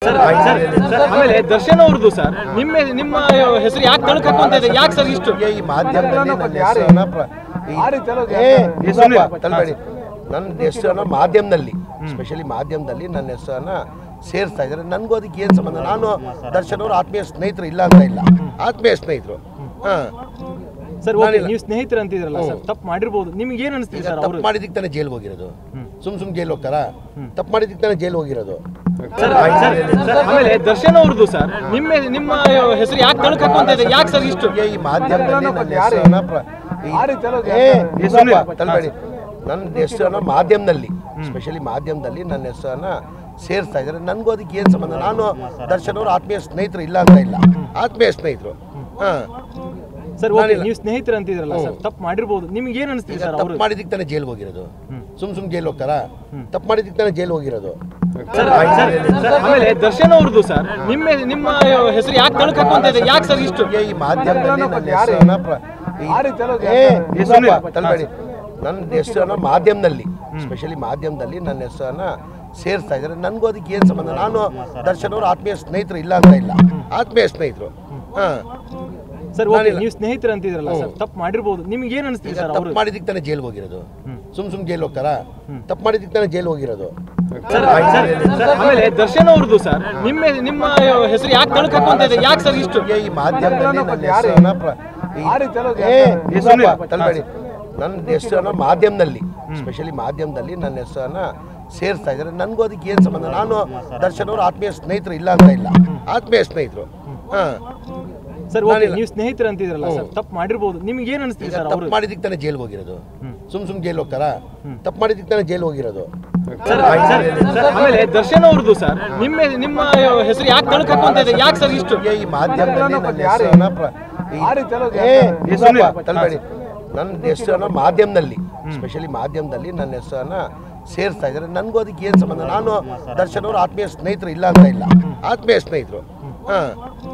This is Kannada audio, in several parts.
ಸರ್ ಸರ್, ಆಮೇಲೆ ದರ್ಶನ್ ಅವ್ರದ್ದು ಸರ್ ನಿಮ್ಮ ನಿಮ್ಮ ಹೆಸರು ಯಾಕೆ ತಳಕ್ ಹಾಕುವಂತ ಇದೆ ಯಾಕೆ ಸರ್ ಇಷ್ಟು ಈ ಮಾಧ್ಯಮದಲ್ಲಿ ನನ್ನ ಹೆಸರನ್ನ ಪ್ರ- ಈ- ಏ, ಏ, ಸುಮ್ನೆ. ಸ್ವಲ್ಪ ತಳ್ಬೇಡಿ. ನನ್ನ ಹೆಸರನ್ನ ಮಾಧ್ಯಮದಲ್ಲಿ ಸ್ಪೆಷಲಿ ಮಾಧ್ಯಮದಲ್ಲಿ ನನ್ನ ಹೆಸರನ್ನ ಸೇರಿಸ್ತಾ ಇದ್ದಾರೆ ನನಗೂ ಅದಕ್ಕೆ ಏನು ಸಂಬಂಧ ನಾನು ದರ್ಶನ್ ಅವರು ಆತ್ಮೀಯ ಸ್ನೇಹಿತರು ಇಲ್ಲ ಅಂತ ಇಲ್ಲ ಆತ್ಮೀಯ ಸ್ನೇಹಿತರು ಹಾಂ ಸರ್ ಓಕೆ ನಾನಿಲ್ಲ. ನೀವು ಸ್ನೇಹಿತರು ಅಂತಿದ್ರಲ್ಲ ಸರ್ ತಪ್ಪು ಮಾಡಿರ್ಬೋದು ನಿಮ್ಗೆ ಏನ್ ಅನಿಸ್ತಿದೆ ಸರ್ ತಪ್ಪು ಅವರು ಮಾಡಿದ್ದಕ್ಕೆ ತಾನೇ ಜೈಲ್ಗೆ ಹೋಗಿರೋದು ಸುಮ್ ಸುಮ್ ಜೈಲ್ ಹೋಗ್ತಾರಾ ತಪ್ಪು ಮಾಡಿದ್ದಕ್ಕೆ ತಾನೇ ಜೈಲ್ ಹೋಗಿರೋದು ಸರ್ ಸರ್, ಆಮೇಲೆ ದರ್ಶನ್ ಅವ್ರದ್ದು ಸರ್ ನಿಮ್ಮ ನಿಮ್ಮ ಹೆಸರು ಯಾಕೆ ತಳಕ್ ಹಾಕುವಂತ ಇದೆ ಯಾಕೆ ಸರ್ ಇಷ್ಟು ಈ ಮಾಧ್ಯಮದಲ್ಲಿ ನನ್ನ ಹೆಸರನ್ನ ಪ್ರ- ಈ- ಏ, ಏ, ಸುಮ್ನೆ. ಸ್ವಲ್ಪ ತಳ್ಬೇಡಿ. ನನ್ನ ಹೆಸರನ್ನ ಮಾಧ್ಯಮದಲ್ಲಿ ಸ್ಪೆಷಲಿ ಮಾಧ್ಯಮದಲ್ಲಿ ನನ್ನ ಹೆಸರನ್ನ ಸೇರಿಸ್ತಾ ಇದ್ದಾರೆ ನನಗೂ ಅದಕ್ಕೆ ಏನು ಸಂಬಂಧ ನಾನು ದರ್ಶನ್ ಅವರು ಆತ್ಮೀಯ ಸ್ನೇಹಿತರು ಇಲ್ಲ ಅಂತ ಇಲ್ಲ ಆತ್ಮೀಯ ಸ್ನೇಹಿತರು ಹಾಂ ಸರ್ ಓಕೆ ನಾನಿಲ್ಲ. ನೀವು ಸ್ನೇಹಿತರು ಅಂತಿದ್ರಲ್ಲ ಸರ್ ತಪ್ಪು ಮಾಡಿರ್ಬೋದು ನಿಮ್ಗೆ ಏನ್ ಅನಿಸ್ತಿದೆ ಸರ್ ತಪ್ಪು ಅವರು ಮಾಡಿದ್ದಕ್ಕೆ ತಾನೇ ಜೈಲ್ಗೆ ಹೋಗಿರೋದು ಸುಮ್ ಸುಮ್ ಜೈಲ್ ಹೋಗ್ತಾರಾ ತಪ್ಪು ಮಾಡಿದ್ದಕ್ಕೆ ತಾನೇ ಜೈಲ್ ಹೋಗಿರೋದು ಸರ್ ಸರ್, ಆಮೇಲೆ ದರ್ಶನ್ ಅವ್ರದ್ದು ಸರ್ ನಿಮ್ಮ ನಿಮ್ಮ ಹೆಸರು ಯಾಕೆ ತಳಕ್ ಹಾಕುವಂತ ಇದೆ ಯಾಕೆ ಸರ್ ಇಷ್ಟು ಈ ಮಾಧ್ಯಮದಲ್ಲಿ ನನ್ನ ಹೆಸರನ್ನ ಪ್ರ- ಈ- ಏ, ಏ, ಸುಮ್ನೆ. ಸ್ವಲ್ಪ ತಳ್ಬೇಡಿ. ನನ್ನ ಹೆಸರನ್ನ ಮಾಧ್ಯಮದಲ್ಲಿ ಸ್ಪೆಷಲಿ ಮಾಧ್ಯಮದಲ್ಲಿ ನನ್ನ ಹೆಸರನ್ನ ಸೇರಿಸ್ತಾ ಇದ್ದಾರೆ ನನಗೂ ಅದಕ್ಕೆ ಏನು ಸಂಬಂಧ ನಾನು ದರ್ಶನ್ ಅವರು ಆತ್ಮೀಯ ಸ್ನೇಹಿತರು ಇಲ್ಲ ಅಂತ ಇಲ್ಲ ಆತ್ಮೀಯ ಸ್ನೇಹಿತರು ಹಾಂ ಸರ್ ಓಕೆ ನಾನಿಲ್ಲ. ನೀವು ಸ್ನೇಹಿತರು ಅಂತಿದ್ರಲ್ಲ ಸರ್ ತಪ್ಪು ಮಾಡಿರ್ಬೋದು ನಿಮ್ಗೆ ಏನ್ ಅನಿಸ್ತಿದೆ ಸರ್ ತಪ್ಪು ಅವರು ಮಾಡಿದ್ದಕ್ಕೆ ತಾನೇ ಜೈಲ್ಗೆ ಹೋಗಿರೋದು ಸುಮ್ ಸುಮ್ ಜೈಲ್ ಹೋಗ್ತಾರಾ ತಪ್ಪು ಮಾಡಿದ್ದಕ್ಕೆ ತಾನೇ ಜೈಲ್ ಹೋಗಿರೋದು ಸರ್ ಸರ್, ಆಮೇಲೆ ದರ್ಶನ್ ಅವ್ರದ್ದು ಸರ್ ನಿಮ್ಮ ನಿಮ್ಮ ಹೆಸರು ಯಾಕೆ ತಳಕ್ ಹಾಕುವಂತ ಇದೆ ಯಾಕೆ ಸರ್ ಇಷ್ಟು ಈ ಮಾಧ್ಯಮದಲ್ಲಿ ನನ್ನ ಹೆಸರನ್ನ ಪ್ರ- ಈ- ಏ, ಏ, ಸುಮ್ನೆ. ಸ್ವಲ್ಪ ತಳ್ಬೇಡಿ. ನನ್ನ ಹೆಸರನ್ನ ಮಾಧ್ಯಮದಲ್ಲಿ ಸ್ಪೆಷಲಿ ಮಾಧ್ಯಮದಲ್ಲಿ ನನ್ನ ಹೆಸರನ್ನ ಸೇರಿಸ್ತಾ ಇದ್ದಾರೆ ನನಗೂ ಅದಕ್ಕೆ ಏನು ಸಂಬಂಧ ನಾನು ದರ್ಶನ್ ಅವರು ಆತ್ಮೀಯ ಸ್ನೇಹಿತರು ಇಲ್ಲ ಅಂತ ಇಲ್ಲ ಆತ್ಮೀಯ ಸ್ನೇಹಿತರು ಹಾಂ ಸರ್ ಓಕೆ ನಾನಿಲ್ಲ. ನೀವು ಸ್ನೇಹಿತರು ಅಂತಿದ್ರಲ್ಲ ಸರ್ ತಪ್ಪು ಮಾಡಿರ್ಬೋದು ನಿಮ್ಗೆ ಏನ್ ಅನಿಸ್ತಿದೆ ಸರ್ ತಪ್ಪು ಅವರು ಮಾಡಿದ್ದಕ್ಕೆ ತಾನೇ ಜೈಲ್ಗೆ ಹೋಗಿರೋದು ಸುಮ್ ಸುಮ್ ಜೈಲ್ ಹೋಗ್ತಾರಾ ತಪ್ಪು ಮಾಡಿದ್ದಕ್ಕೆ ತಾನೇ ಜೈಲ್ ಹೋಗಿರೋದು ಸರ್ ಸರ್, ಆಮೇಲೆ ದರ್ಶನ್ ಅವ್ರದ್ದು ಸರ್ ನಿಮ್ಮ ನಿಮ್ಮ ಹೆಸರು ಯಾಕೆ ತಳಕ್ ಹಾಕುವಂತ ಇದೆ ಯಾಕೆ ಸರ್ ಇಷ್ಟು ಈ ಮಾಧ್ಯಮದಲ್ಲಿ ನನ್ನ ಹೆಸರನ್ನ ಪ್ರ- ಈ- ಏ, ಏ, ಸುಮ್ನೆ. ಸ್ವಲ್ಪ ತಳ್ಬೇಡಿ. ನನ್ನ ಹೆಸರನ್ನ ಮಾಧ್ಯಮದಲ್ಲಿ ಸ್ಪೆಷಲಿ ಮಾಧ್ಯಮದಲ್ಲಿ ನನ್ನ ಹೆಸರನ್ನ ಸೇರಿಸ್ತಾ ಇದ್ದಾರೆ ನನಗೂ ಅದಕ್ಕೆ ಏನು ಸಂಬಂಧ ನಾನು ದರ್ಶನ್ ಅವರು ಆತ್ಮೀಯ ಸ್ನೇಹಿತರು ಇಲ್ಲ ಅಂತ ಇಲ್ಲ ಆತ್ಮೀಯ ಸ್ನೇಹಿತರು ಹಾಂ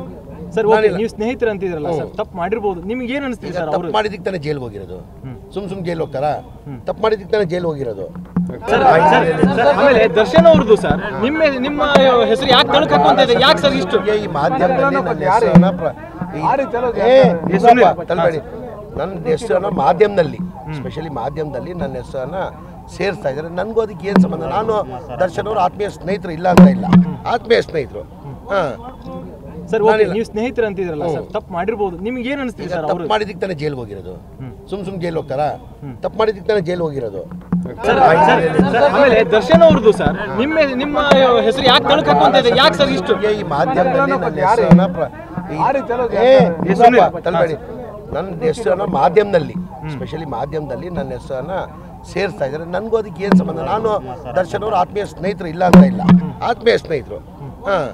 ಸರ್ ಓಕೆ ನಾನಿಲ್ಲ. ನೀವು ಸ್ನೇಹಿತರು ಅಂತಿದ್ರಲ್ಲ ಸರ್ ತಪ್ಪು ಮಾಡಿರ್ಬೋದು ನಿಮ್ಗೆ ಏನ್ ಅನಿಸ್ತಿದೆ ಸರ್ ತಪ್ಪು ಅವರು ಮಾಡಿದ್ದಕ್ಕೆ ತಾನೇ ಜೈಲ್ಗೆ ಹೋಗಿರೋದು ಸುಮ್ ಸುಮ್ ಜೈಲ್ ಹೋಗ್ತಾರಾ ತಪ್ಪು ಮಾಡಿದ್ದಕ್ಕೆ ತಾನೇ ಜೈಲ್ ಹೋಗಿರೋದು ಸರ್ ಸರ್, ಆಮೇಲೆ ದರ್ಶನ್ ಅವ್ರದ್ದು ಸರ್ ನಿಮ್ಮ ನಿಮ್ಮ ಹೆಸರು ಯಾಕೆ ತಳಕ್ ಹಾಕುವಂತ ಇದೆ ಯಾಕೆ ಸರ್ ಇಷ್ಟು ಈ ಮಾಧ್ಯಮದಲ್ಲಿ ನನ್ನ ಹೆಸರನ್ನ ಪ್ರ- ಈ- ಏ, ಏ, ಸುಮ್ನೆ. ಸ್ವಲ್ಪ ತಳ್ಬೇಡಿ. ನನ್ನ ಹೆಸರನ್ನ ಮಾಧ್ಯಮದಲ್ಲಿ ಸ್ಪೆಷಲಿ ಮಾಧ್ಯಮದಲ್ಲಿ ನನ್ನ ಹೆಸರನ್ನ ಸೇರಿಸ್ತಾ ಇದ್ದಾರೆ ನನಗೂ ಅದಕ್ಕೆ ಏನು ಸಂಬಂಧ ನಾನು ದರ್ಶನ್ ಅವರು ಆತ್ಮೀಯ ಸ್ನೇಹಿತರು ಇಲ್ಲ ಅಂತ ಇಲ್ಲ ಆತ್ಮೀಯ ಸ್ನೇಹಿತರು ಹಾಂ ಸರ್ ಓಕೆ ನಾನಿಲ್ಲ. ನೀವು ಸ್ನೇಹಿತರು ಅಂತಿದ್ರಲ್ಲ ಸರ್ ತಪ್ಪು ಮಾಡಿರ್ಬೋದು ನಿಮ್ಗೆ ಏನ್ ಅನಿಸ್ತಿದೆ ಸರ್ ತಪ್ಪು ಅವರು ಮಾಡಿದ್ದಕ್ಕೆ ತಾನೇ ಜೈಲ್ಗೆ ಹೋಗಿರೋದು ಸುಮ್ ಸುಮ್ ಜೈಲ್ ಹೋಗ್ತಾರಾ ತಪ್ಪು ಮಾಡಿದ್ದಕ್ಕೆ ತಾನೇ ಜೈಲ್ ಹೋಗಿರೋದು ಸರ್ ಸರ್, ಆಮೇಲೆ ದರ್ಶನ್ ಅವ್ರದ್ದು ಸರ್ ನಿಮ್ಮ ನಿಮ್ಮ ಹೆಸರು ಯಾಕೆ ತಳಕ್ ಹಾಕುವಂತ ಇದೆ ಯಾಕೆ ಸರ್ ಇಷ್ಟು ಈ ಮಾಧ್ಯಮದಲ್ಲಿ ನನ್ನ ಹೆಸರನ್ನ ಪ್ರ- ಈ- ಏ, ಏ, ಸುಮ್ನೆ. ಸ್ವಲ್ಪ ತಳ್ಬೇಡಿ. ನನ್ನ ಹೆಸರನ್ನ ಮಾಧ್ಯಮದಲ್ಲಿ ಸ್ಪೆಷಲಿ ಮಾಧ್ಯಮದಲ್ಲಿ ನನ್ನ ಹೆಸರನ್ನ ಸೇರಿಸ್ತಾ ಇದ್ದಾರೆ ನನಗೂ ಅದಕ್ಕೆ ಏನು ಸಂಬಂಧ ನಾನು ದರ್ಶನ್ ಅವರು ಆತ್ಮೀಯ ಸ್ನೇಹಿತರು ಇಲ್ಲ ಅಂತ ಇಲ್ಲ ಆತ್ಮೀಯ ಸ್ನೇಹಿತರು ಹಾಂ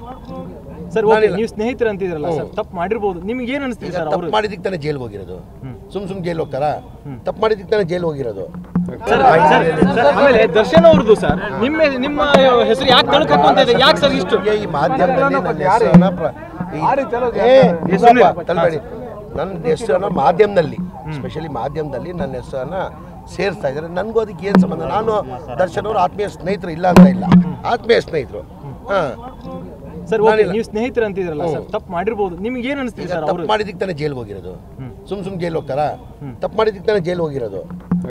ಸರ್ ಓಕೆ ನಾನಿಲ್ಲ. ನೀವು ಸ್ನೇಹಿತರು ಅಂತಿದ್ರಲ್ಲ ಸರ್ ತಪ್ಪು ಮಾಡಿರ್ಬೋದು ನಿಮ್ಗೆ ಏನ್ ಅನಿಸ್ತಿದೆ ಸರ್ ತಪ್ಪು ಅವರು ಮಾಡಿದ್ದಕ್ಕೆ ತಾನೇ ಜೈಲ್ಗೆ ಹೋಗಿರೋದು ಸುಮ್ ಸುಮ್ ಜೈಲ್ ಹೋಗ್ತಾರಾ ತಪ್ಪು ಮಾಡಿದ್ದಕ್ಕೆ ತಾನೇ ಜೈಲ್ ಹೋಗಿರೋದು ಸರ್ ಸರ್, ಆಮೇಲೆ ದರ್ಶನ್ ಅವ್ರದ್ದು ಸರ್ ನಿಮ್ಮ ನಿಮ್ಮ ಹೆಸರು ಯಾಕೆ ತಳಕ್ ಹಾಕುವಂತ ಇದೆ ಯಾಕೆ ಸರ್ ಇಷ್ಟು ಈ ಮಾಧ್ಯಮದಲ್ಲಿ ನನ್ನ ಹೆಸರನ್ನ ಪ್ರ- ಈ- ಏ, ಏ, ಸುಮ್ನೆ. ಸ್ವಲ್ಪ ತಳ್ಬೇಡಿ. ನನ್ನ ಹೆಸರನ್ನ ಮಾಧ್ಯಮದಲ್ಲಿ ಸ್ಪೆಷಲಿ ಮಾಧ್ಯಮದಲ್ಲಿ ನನ್ನ ಹೆಸರನ್ನ ಸೇರಿಸ್ತಾ ಇದ್ದಾರೆ ನನಗೂ ಅದಕ್ಕೆ ಏನು ಸಂಬಂಧ ನಾನು ದರ್ಶನ್ ಅವರು ಆತ್ಮೀಯ ಸ್ನೇಹಿತರು ಇಲ್ಲ ಅಂತ ಇಲ್ಲ ಆತ್ಮೀಯ ಸ್ನೇಹಿತರು ಹಾಂ ಸರ್ ಓಕೆ ನಾನಿಲ್ಲ. ನೀವು ಸ್ನೇಹಿತರು ಅಂತಿದ್ರಲ್ಲ ಸರ್ ತಪ್ಪು ಮಾಡಿರ್ಬೋದು ನಿಮ್ಗೆ ಏನ್ ಅನಿಸ್ತಿದೆ ಸರ್ ತಪ್ಪು ಅವರು ಮಾಡಿದ್ದಕ್ಕೆ ತಾನೇ ಜೈಲ್ಗೆ ಹೋಗಿರೋದು ಸುಮ್ ಸುಮ್ ಜೈಲ್ ಹೋಗ್ತಾರಾ ತಪ್ಪು ಮಾಡಿದ್ದಕ್ಕೆ ತಾನೇ ಜೈಲ್ ಹೋಗಿರೋದು